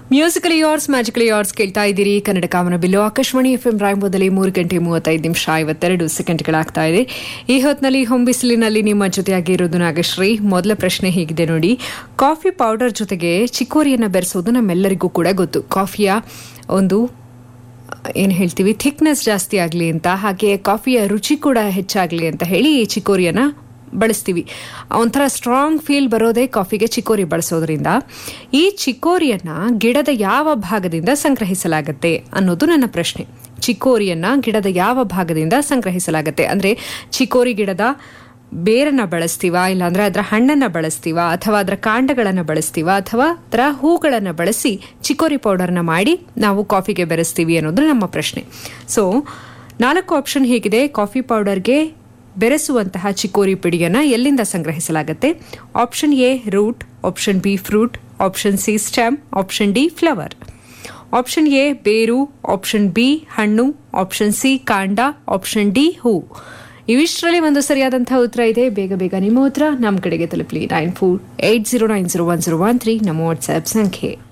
musically ಯಾರ್ಸ್ magically ಯಾರ್ಸ್ ಕೇಳ್ತಾ ಇದ್ದೀರಿ Kannada Kamana Billu Akashvani F M ರಾಯಂಬೋದಲ್ಲಿ ಮೂರು ಗಂಟೆ ಮೂವತ್ತೈದು ನಿಮಿಷ ಐವತ್ತೆರಡು ಸೆಕೆಂಡ್ಗಳಾಗ್ತಾ ಇದೆ ಈ ಹೊತ್ತಿನಲ್ಲಿ ಹೊಂಬಿಸಿಲಿನಲ್ಲಿ ನಿಮ್ಮ ಜೊತೆಯಾಗಿ ಇರೋದು ನಾಗಶ್ರೀ ಮೊದಲ ಪ್ರಶ್ನೆ ಹೀಗಿದೆ ನೋಡಿ ಕಾಫಿ ಪೌಡರ್ ಜೊತೆಗೆ ಚಿಕ್ಕೋರಿಯನ್ನು ಬೆರೆಸೋದು ನಮ್ಮೆಲ್ಲರಿಗೂ ಕೂಡ ಗೊತ್ತು ಕಾಫಿಯ ಒಂದು ಏನು ಹೇಳ್ತೀವಿ ಥಿಕ್ನೆಸ್ ಜಾಸ್ತಿ ಆಗಲಿ ಅಂತ ಹಾಗೆ ಕಾಫಿಯ ರುಚಿ ಕೂಡ ಹೆಚ್ಚಾಗಲಿ ಅಂತ ಹೇಳಿ ಈ ಚಿಕೋರಿಯನ್ನ ಬಳಸ್ತೀವಿ ಒಂಥರ ಸ್ಟ್ರಾಂಗ್ ಫೀಲ್ ಬರೋದೇ ಕಾಫಿಗೆ ಚಿಕೋರಿ ಬಳಸೋದ್ರಿಂದ ಈ ಚಿಕೋರಿಯನ್ನ ಗಿಡದ ಯಾವ ಭಾಗದಿಂದ ಸಂಗ್ರಹಿಸಲಾಗತ್ತೆ ಅನ್ನೋದು ನನ್ನ ಪ್ರಶ್ನೆ ಚಿಕೋರಿಯನ್ನ ಗಿಡದ ಯಾವ ಭಾಗದಿಂದ ಸಂಗ್ರಹಿಸಲಾಗತ್ತೆ ಅಂದ್ರೆ ಚಿಕೋರಿ ಗಿಡದ ಬೇರನ್ನ ಬಳಸ್ತೀವಾ ಇಲ್ಲಾಂದ್ರೆ ಅದರ ಹಣ್ಣನ್ನ ಬಳಸ್ತೀವಾ ಅಥವಾ ಅದರ ಕಾಂಡಗಳನ್ನ ಬಳಸ್ತೀವಾ ಅಥವಾ ಅದರ ಹೂಗಳನ್ನ ಬಳಸಿ ಚಿಕೋರಿ ಪೌಡರ್ನ ಮಾಡಿ ನಾವು ಕಾಫಿಗೆ ಬೆರೆಸ್ತೀವಿ ಅನ್ನೋದು ನಮ್ಮ ಪ್ರಶ್ನೆ ಸೊ ನಾಲ್ಕು ಆಪ್ಷನ್ ಹೇಗಿದೆ ಕಾಫಿ ಪೌಡರ್ಗೆ ಬೆರೆಸುವಂತಹ ಚಿಕೋರಿ ಪಿಡಿಯನ್ನ ಎಲ್ಲಿಂದ ಸಂಗ್ರಹಿಸಲಾಗುತ್ತೆ option A root option B fruit option C stem option D flower option A ಬೇರು ಆಪ್ಷನ್ ಬಿ ಹಣ್ಣು ಆಪ್ಷನ್ ಸಿ ಕಾಂಡ ಆಪ್ಷನ್ ಡಿ ಹೂ ಇವಿಷ್ಟರಲ್ಲಿ ಒಂದು ಸರಿಯಾದಂತಹ ಉತ್ತರ ಇದೆ ಬೇಗ ಬೇಗ ನಿಮ್ಮ ಉತ್ತರ ನಮ್ಮ ಕಡೆಗೆ ತಲುಪಲಿ nine four eight zero nine zero one zero one three ನಮ್ಮ ವಾಟ್ಸ್ಆಪ್ ಸಂಖ್ಯೆ